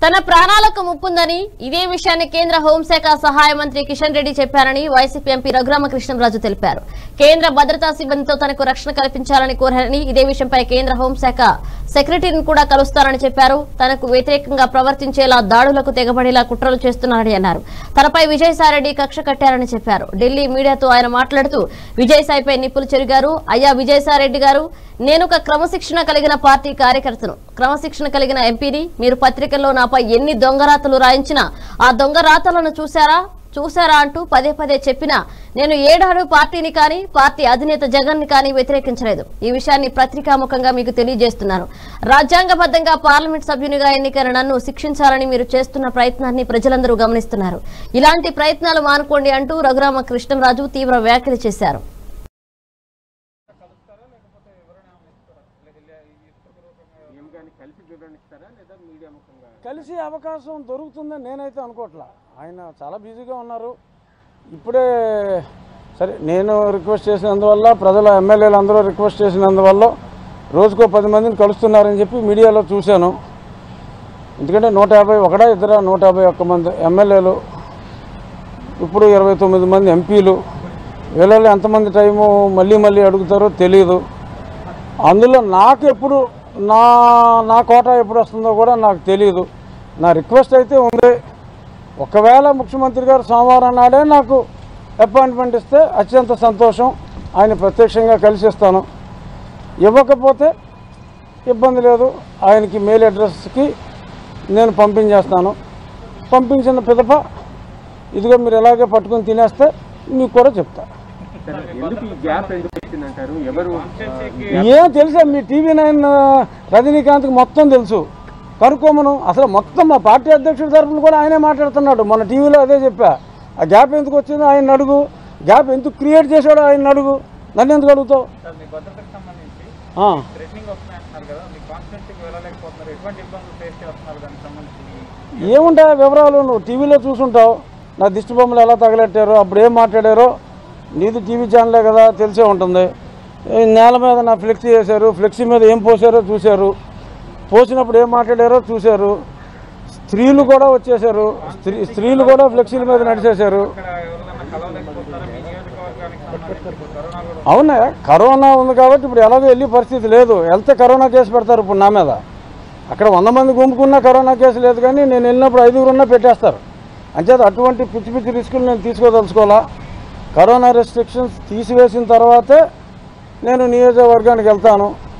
తన ప్రాణాలకు ముప్పుందని ఇదే విషయాన్ని కేంద్ర హోంశాఖ సహాయ మంత్రి కిషన్ రెడ్డి చెప్పారని వైసీపీ ఎంపీ రఘురామకృష్ణంరాజు తెలిపారు కేంద్ర భద్రతా సిబ్బందితో తనకు రక్షణ కల్పించాలని కోరారని ఇదే విషయంపై కేంద్ర హోంశాఖ సెక్రటరీని కూడా కలుస్తారని చెప్పారు తనకు వ్యతిరేకంగా ప్రవర్తించేలా దాడులకు తెగబడేలా కుట్రలు చేస్తున్నారని అన్నారు తనపై విజయసాయిరెడ్డి కక్ష కట్టారని చెప్పారు ఢిల్లీ మీడియాతో ఆయన మాట్లాడుతూ విజయసాయిపై నిప్పులు చెరిగారు అయ్యా విజయసాయిరెడ్డి గారు నేను ఒక క్రమశిక్షణ కలిగిన పార్టీ కార్యకర్తను క్రమశిక్షణ కలిగిన ఎంపీని మీరు పత్రికల్లో నాపై ఎన్ని దొంగరాతలు రాయించినా ఆ దొంగ రాతలను చూశారా చూశారా అంటూ పదే పదే చెప్పినా నేను ఏడాడు పార్టీని కానీ పార్టీ అధినేత జగన్ ని కానీ వ్యతిరేకించలేదు ఈ విషయాన్ని పత్రికాముఖంగా మీకు తెలియజేస్తున్నాను రాజ్యాంగబద్ధంగా పార్లమెంట్ సభ్యునిగా ఎన్నికైన నన్ను శిక్షించాలని మీరు చేస్తున్న ప్రయత్నాన్ని ప్రజలందరూ గమనిస్తున్నారు ఇలాంటి ప్రయత్నాలు మానుకోండి అంటూ రఘురామ కృష్ణంరాజు తీవ్ర వ్యాఖ్యలు చేశారు ఏం కానీ కలిసి చూడనిస్తారా లేదా మీడియా ముఖంగా కలిసి అవకాశం దొరుకుతుందని నేనైతే అనుకోవట్లా ఆయన చాలా బిజీగా ఉన్నారు ఇప్పుడే సరే నేను రిక్వెస్ట్ చేసినందువల్ల ప్రజల ఎమ్మెల్యేలు అందరూ రిక్వెస్ట్ చేసినందువల్ల రోజుకో పది మందిని కలుస్తున్నారని చెప్పి మీడియాలో చూశాను ఎందుకంటే నూట యాభై ఒకడా ఇద్దరా నూట యాభై ఒక్క మంది ఎమ్మెల్యేలు ఇప్పుడు ఇరవై తొమ్మిది మంది ఎంపీలు వీళ్ళలో ఎంతమంది టైము మళ్ళీ మళ్ళీ అడుగుతారో తెలియదు అందులో నాకు ఎప్పుడు నా నా కోట ఎప్పుడు వస్తుందో కూడా నాకు తెలియదు నా రిక్వెస్ట్ అయితే ఉంది ఒకవేళ ముఖ్యమంత్రి గారు సోమవారం నాడే నాకు అపాయింట్మెంట్ ఇస్తే అత్యంత సంతోషం ఆయన ప్రత్యక్షంగా కలిసిస్తాను ఇవ్వకపోతే ఇబ్బంది లేదు ఆయనకి మెయిల్ అడ్రస్కి నేను పంపించేస్తాను పంపించిన పిదప ఇదిగో మీరు ఎలాగే పట్టుకొని తినేస్తే మీకు కూడా చెప్తా సరే ఎందుకు ఈ గ్యాప్ ఎందుకు వచ్చిందంటారు ఎవరు ఏం తెలుసా మీ టీవీ నైన్ రజనీకాంత్కి మొత్తం తెలుసు కనుక్కోమను అసలు మొత్తం మా పార్టీ అధ్యక్షుడి తరఫున కూడా ఆయనే మాట్లాడుతున్నాడు మన టీవీలో అదే చెప్పా ఆ గ్యాప్ ఎందుకు వచ్చిందో ఆయన అడుగు గ్యాప్ ఎందుకు క్రియేట్ చేశాడో ఆయన అడుగు నన్ను ఎందుకు అడుగుతావు సార్ మీ భద్రతకు సంబంధించి ఆ, థ్రెటనింగ్ వస్తున్నాయి అంటున్నారు కదా మీ కాన్స్టిట్యూన్సీకి వెళ్ళలేకపోతున్నారు ఎటువంటి ఇబ్బందులు ఫేస్ చేస్తున్నారు దానికి సంబంధించి ఏముంటాయి వివరాలు నువ్వు టీవీలో చూసుంటావు నా దిష్టి బొమ్మలు ఎలా తగలెట్టారో అప్పుడు ఏం మాట్లాడారో నీది టీవీ ఛానలే కదా తెలిసే ఉంటుంది ఈ నేల మీద నా ఫ్లెక్సీ వేశారు ఫ్లెక్సీ మీద ఏం పోసారో చూశారు పోసినప్పుడు ఏం మాట్లాడారో చూశారు స్త్రీలు కూడా వచ్చేసారు స్త్రీ స్త్రీలు కూడా ఫ్లెక్సీల మీద నడిచేశారు ఇక్కడ ఎవరిదన్నా కలవలేకపోతున్నారా మీ నియోజకవర్గానికి సంబంధించి కరోనా కూడా అవునా కరోనా ఉంది కాబట్టి ఇప్పుడు ఎలాగో వెళ్ళే పరిస్థితి లేదు వెళ్తే కరోనా కేసు పెడతారు ఇప్పుడు నా మీద అక్కడ వంద మంది గుంపుకున్నా కరోనా కేసు లేదు కానీ నేను వెళ్ళినప్పుడు ఐదుగురున్నా పెట్టేస్తారు అంచేత అటువంటి పిచ్చి పిచ్చి రిస్కులు నేను తీసుకోదలుచుకోవాలా కరోనా రెస్ట్రిక్షన్స్ తీసివేసిన తర్వాతే నేను నియోజకవర్గానికి వెళ్తాను